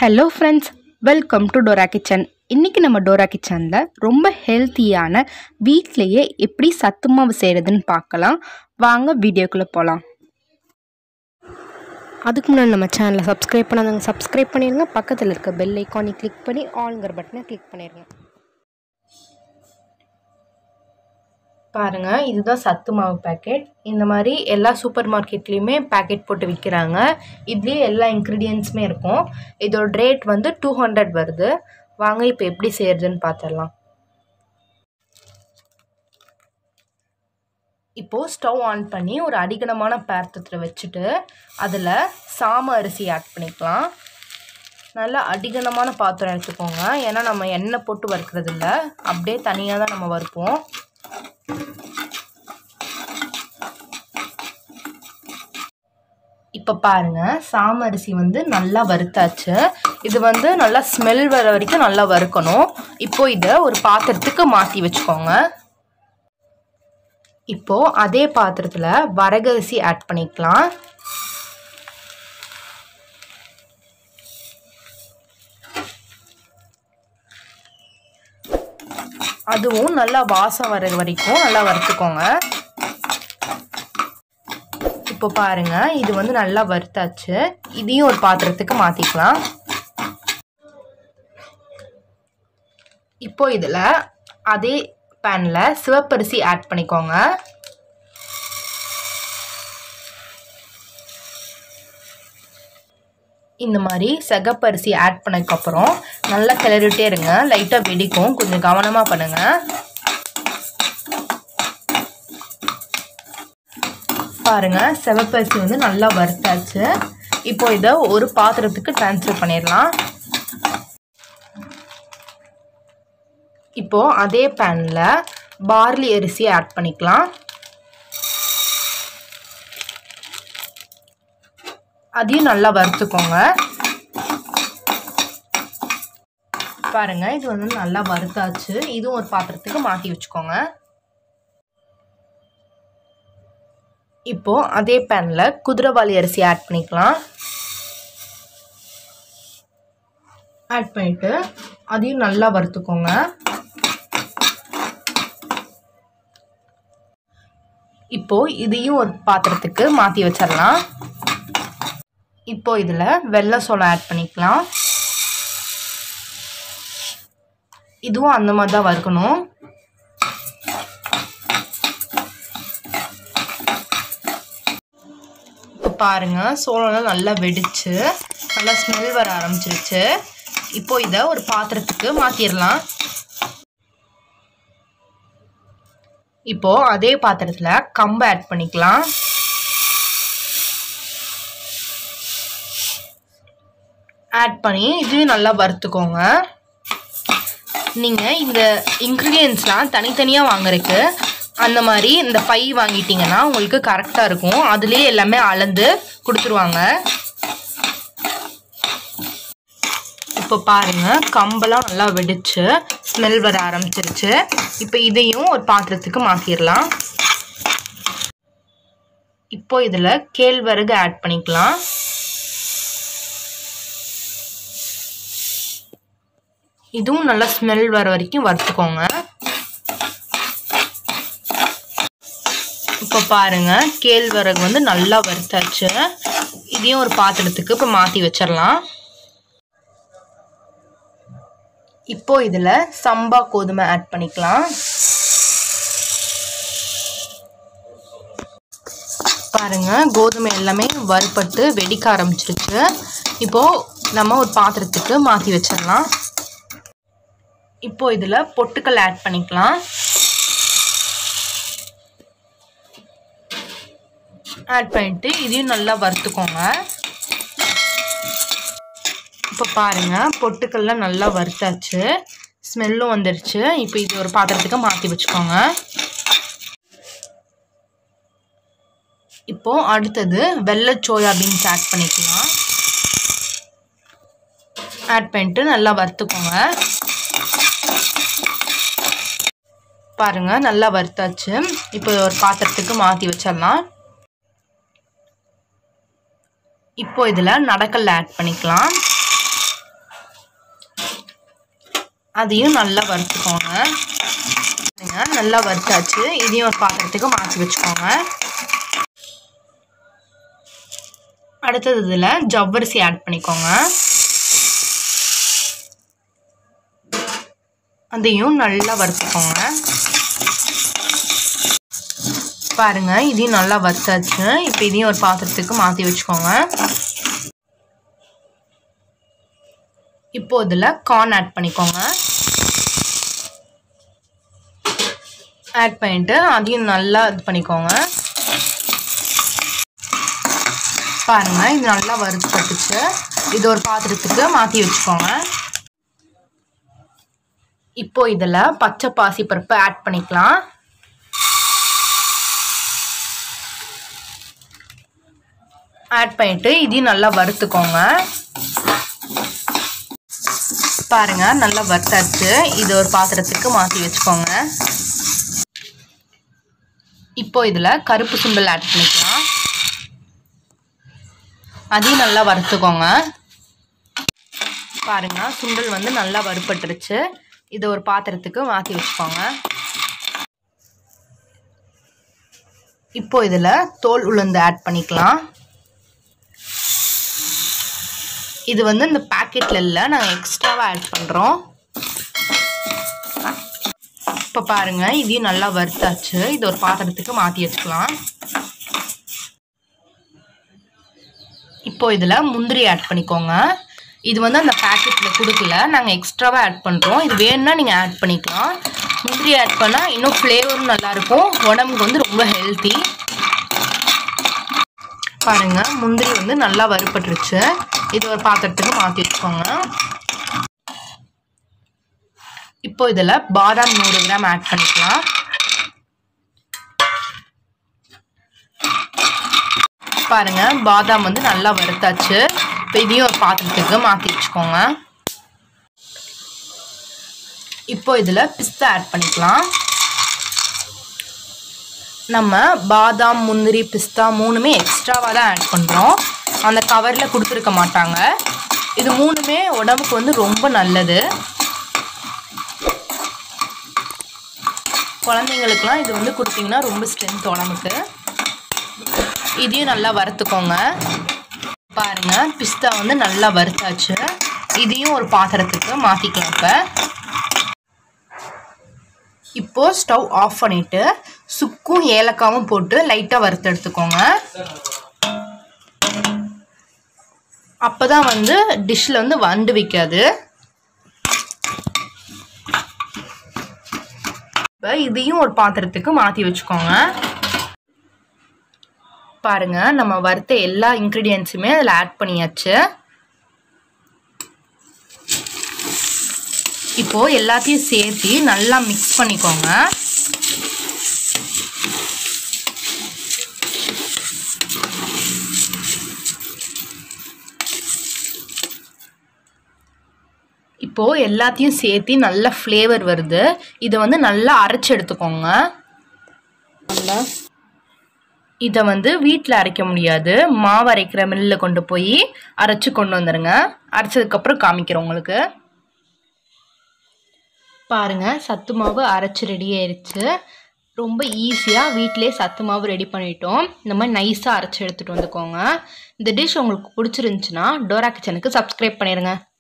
hello friends welcome to Dora kitchen இன்றைக்கி நம்ம Dora கிச்சனில் ரொம்ப ஹெல்த்தியான வீட்லேயே எப்படி சத்து மாவு செய்கிறதுன்னு பார்க்கலாம் வாங்க வீடியோக்குள்ளே போகலாம் அதுக்கு முன்னாடி நம்ம சேனலை சப்ஸ்கிரைப் பண்ணாதவங்க சப்ஸ்கிரைப் பண்ணிடுங்க பக்கத்தில் இருக்க பெல் ஐக்கானை கிளிக் பண்ணி ஆல்ங்கிற பட்டனை கிளிக் பண்ணிடுங்க பாருங்கள் இதுதான் சத்து மாவு பேக்கெட் இந்த மாதிரி எல்லா சூப்பர் மார்க்கெட்லேயுமே பேக்கெட் போட்டு விற்கிறாங்க இதுலேயே எல்லா இன்க்ரீடியன்ஸுமே இருக்கும் இதோட ரேட் வந்து டூ ஹண்ட்ரட் வருது வாங்க இப்போ எப்படி செய்கிறதுன்னு பார்த்துடலாம் இப்போது ஸ்டவ் ஆன் பண்ணி ஒரு அடிகனமான பாத்திரத்தில் வச்சுட்டு அதில் சாம அரிசி ஆட் பண்ணிக்கலாம் நல்லா அடிகனமான பாத்திரம் எடுத்துக்கோங்க ஏன்னா நம்ம எண்ணெய் போட்டு வறுக்கிறது இல்லை அப்படியே தனியாக தான் நம்ம வறுப்போம் இப்போ பாருங்கள் சாமரிசி வந்து நல்லா வறுத்தாச்சு இது வந்து நல்லா ஸ்மெல் வர வரைக்கும் நல்லா வறுக்கணும் இப்போ இதை ஒரு பாத்திரத்துக்கு மாற்றி வச்சுக்கோங்க இப்போ அதே பாத்திரத்தில் வரகரிசி ஆட் பண்ணிக்கலாம் அதுவும் நல்லா வாசம் வர வரைக்கும் நல்லா வறுத்துக்கோங்க இப்போ பாருங்க இது வந்து நல்லா வறுத்தாச்சு இதையும் ஒரு பாத்திரத்துக்கு மாற்றிக்கலாம் இப்போ இதில் அதே பேனில் சிவப்பரிசி ஆட் பண்ணிக்கோங்க இந்த மாதிரி செகப்பரிசி ஆட் பண்ணதுக்கப்புறம் நல்லா கிளறிட்டே இருங்க லைட்டாக வெடிக்கும் கொஞ்சம் கவனமாக பண்ணுங்கள் பாருங்க செவப்பரிசி வந்து நல்லா வறுத்தாச்சு இப்போ இதை ஒரு பாத்திரத்துக்கு ட்ரான்ஸ்ஃபர் பண்ணிடலாம் இப்போ அதே பேனில் பார்லி அரிசி ஆட் பண்ணிக்கலாம் அதையும் நல்லா வறுத்துக்கோங்க பாருங்க இது வந்து நல்லா வறுத்தாச்சு இதுவும் ஒரு பாத்திரத்துக்கு மாற்றி வச்சுக்கோங்க இப்போது அதே பேனில் குதிரைவாளி அரிசி ஆட் பண்ணிக்கலாம் ஆட் பண்ணிவிட்டு அதையும் நல்லா வறுத்துக்கோங்க இப்போது இதையும் ஒரு பாத்திரத்துக்கு மாற்றி வச்சிடலாம் இப்போ இதில் வெள்ளை சோளம் ஆட் பண்ணிக்கலாம் இதுவும் அந்த மாதிரி தான் வறுக்கணும் இப்போ பாருங்கள் சோளம்லாம் நல்லா வெடிச்சு நல்லா ஸ்மெல் வர ஆரம்பிச்சிருச்சு இப்போ இதை ஒரு பாத்திரத்துக்கு மாற்றிடலாம் இப்போ அதே பாத்திரத்தில் கம்பை ஆட் பண்ணிக்கலாம் ஆட் பண்ணி இதையும் நல்லா வறுத்துக்கோங்க நீங்கள் இந்த இன்க்ரீடியன்ஸ்லாம் தனித்தனியாக வாங்குறதுக்கு அந்த மாதிரி இந்த பை வாங்கிட்டீங்கன்னா உங்களுக்கு கரெக்டாக இருக்கும் அதுலேயே எல்லாமே அளந்து கொடுத்துருவாங்க இப்போ பாருங்கள் கம்பெல்லாம் நல்லா வெடிச்சு ஸ்மெல் வர ஆரம்பிச்சிருச்சு இப்போ இதையும் ஒரு பாத்திரத்துக்கு மாற்றிடலாம் இப்போ இதில் கேழ்வரகு ஆட் பண்ணிக்கலாம் இதுவும் நல்லா ஸ்மெல் வர வரைக்கும் வறுத்துக்கோங்க இப்போ பாருங்கள் கேழ்வரகு வந்து நல்லா வறுத்தாச்சு இதையும் ஒரு பாத்திரத்துக்கு இப்போ மாற்றி வச்சிடலாம் இப்போ இதில் சம்பா கோதுமை ஆட் பண்ணிக்கலாம் பாருங்க கோதுமை எல்லாமே வறுபட்டு வெடிக்க ஆரம்பிச்சிருச்சு இப்போது நம்ம ஒரு பாத்திரத்துக்கு மாற்றி வச்சிடலாம் இப்போ இதில் பொட்டுக்கல் ஆட் பண்ணிக்கலாம் ஆட் பண்ணிவிட்டு இதையும் நல்லா வறுத்துக்கோங்க இப்போ பாருங்கள் பொட்டுக்கல்லாம் நல்லா வறுத்தாச்சு ஸ்மெல்லும் வந்துடுச்சு இப்போ இது ஒரு பாத்திரத்துக்கு மாற்றி வச்சுக்கோங்க இப்போது அடுத்தது வெள்ளை சோயா பீன்ஸ் ஆட் பண்ணிக்கலாம் ஆட் பண்ணிட்டு நல்லா வறுத்துக்கோங்க பாருங்கள் நல்லா வறுத்தாச்சு இப்போ ஒரு பாத்திரத்துக்கு மாற்றி வச்சிடலாம் இப்போ இதில் நடக்கல்ல ஆட் பண்ணிக்கலாம் அதையும் நல்லா வறுத்துக்கோங்க பாருங்க, நல்லா வறுத்தாச்சு இதையும் ஒரு பாத்திரத்துக்கு மாற்றி வச்சுக்கோங்க அடுத்தது இதில் ஜவ்வரிசி ஆட் பண்ணிக்கோங்க அதையும் நல்லா வறுத்துக்கோங்க பாருங்க இதையும் நல்லா வறுத்தாச்சு இப்போ இதையும் ஒரு பாத்திரத்துக்கு மாற்றி வச்சுக்கோங்க இப்போ இதில் கார்ன் ஆட் பண்ணிக்கோங்க ஆட் பண்ணிட்டு அதையும் நல்லா இது பண்ணிக்கோங்க பாருங்க இது நல்லா வறுத்துப்பட்டுச்சு இது ஒரு பாத்திரத்துக்கு மாற்றி வச்சுக்கோங்க இப்போ இதில் பச்சை பாசி பருப்பு ஆட் பண்ணிக்கலாம் ஆட் பண்ணிட்டு இதையும் நல்லா வறுத்துக்கோங்க பாருங்க நல்லா வறுத்தாச்சு இது ஒரு பாத்திரத்துக்கு மாற்றி வச்சுக்கோங்க இப்போ இதில் கருப்பு சுண்டல் ஆட் பண்ணிக்கலாம் அதையும் நல்லா வறுத்துக்கோங்க பாருங்க சுண்டல் வந்து நல்லா வறுப்பட்டுருச்சு இதை ஒரு பாத்திரத்துக்கு மாற்றி வச்சுக்கோங்க இப்போ இதில் தோல் உளுந்து ஆட் பண்ணிக்கலாம் இது வந்து இந்த பேக்கெட்டில் இல்லை நாங்கள் எக்ஸ்ட்ராவாக ஆட் பண்ணுறோம் இப்போ பாருங்கள் இதையும் நல்லா வறுத்தாச்சு இது ஒரு பாத்திரத்துக்கு மாற்றி வச்சுக்கலாம் இப்போ இதில் முந்திரி ஆட் பண்ணிக்கோங்க இது வந்து அந்த பேக்கெட்டில் கொடுக்கல நாங்கள் எக்ஸ்ட்ராவாக ஆட் பண்ணுறோம் இது வேணும்னா நீங்கள் ஆட் பண்ணிக்கலாம் முந்திரி ஆட் பண்ணால் இன்னும் ஃப்ளேவரும் நல்லாயிருக்கும் உடம்புக்கு வந்து ரொம்ப ஹெல்த்தி பாருங்கள் முந்திரி வந்து நல்லா வறுப்பட்டுருச்சு இது ஒரு பாத்திரத்துக்கு மாற்றி வச்சுக்கோங்க இப்போ இதில் பாதாம் நூறு கிராம் ஆட் பண்ணிக்கலாம் பாருங்க பாதாம் வந்து நல்லா வறுத்தாச்சு இப்போ இதையும் ஒரு பாத்திரத்துக்கு மாற்றி வச்சுக்கோங்க இப்போ இதில் பிஸ்தா ஆட் பண்ணிக்கலாம் நம்ம பாதாம் முந்திரி பிஸ்தா மூணுமே எக்ஸ்ட்ராவாக தான் ஆட் பண்ணுறோம் அந்த கவரில் கொடுத்துருக்க மாட்டாங்க இது மூணுமே உடம்புக்கு வந்து ரொம்ப நல்லது குழந்தைங்களுக்குலாம் இது வந்து கொடுத்தீங்கன்னா ரொம்ப ஸ்ட்ரென்த் உடம்புக்கு இதையும் நல்லா வறுத்துக்கோங்க பாருங்க பிஸ்தா வந்து நல்லா வறுத்தாச்சு இதையும் ஒரு பாத்திரத்துக்கு மாற்றிக்கலாம் இப்போ இப்போது ஸ்டவ் ஆஃப் பண்ணிவிட்டு சுக்கும் ஏலக்காவும் போட்டு லைட்டாக வறுத்து எடுத்துக்கோங்க அப்போ தான் வந்து டிஷ்ஷில் வந்து வண்டு வைக்காது இப்போ இதையும் ஒரு பாத்திரத்துக்கு மாற்றி வச்சுக்கோங்க பாருங்க நம்ம வறுத்த எல்லா இன்க்ரீடியன்ஸுமே அதில் ஆட் பண்ணியாச்சு இப்போது எல்லாத்தையும் சேர்த்து நல்லா மிக்ஸ் பண்ணிக்கோங்க இப்போது எல்லாத்தையும் சேர்த்து நல்ல ஃப்ளேவர் வருது இதை வந்து நல்லா அரைச்சி எடுத்துக்கோங்க நல்லா இதை வந்து வீட்டில் அரைக்க முடியாது மாவு அரைக்கிற மில்லில் கொண்டு போய் அரைச்சி கொண்டு வந்துடுங்க அரைச்சதுக்கப்புறம் காமிக்கிறோம் உங்களுக்கு பாருங்கள் சத்து மாவு அரைச்சி ரெடி ஆயிடுச்சு ரொம்ப ஈஸியாக வீட்டிலே சத்து மாவு ரெடி பண்ணிட்டோம் இந்த மாதிரி நைஸாக அரைச்சி எடுத்துகிட்டு வந்துக்கோங்க இந்த டிஷ் உங்களுக்கு பிடிச்சிருந்துச்சுன்னா டோரா கிச்சனுக்கு சப்ஸ்கிரைப் பண்ணிடுங்க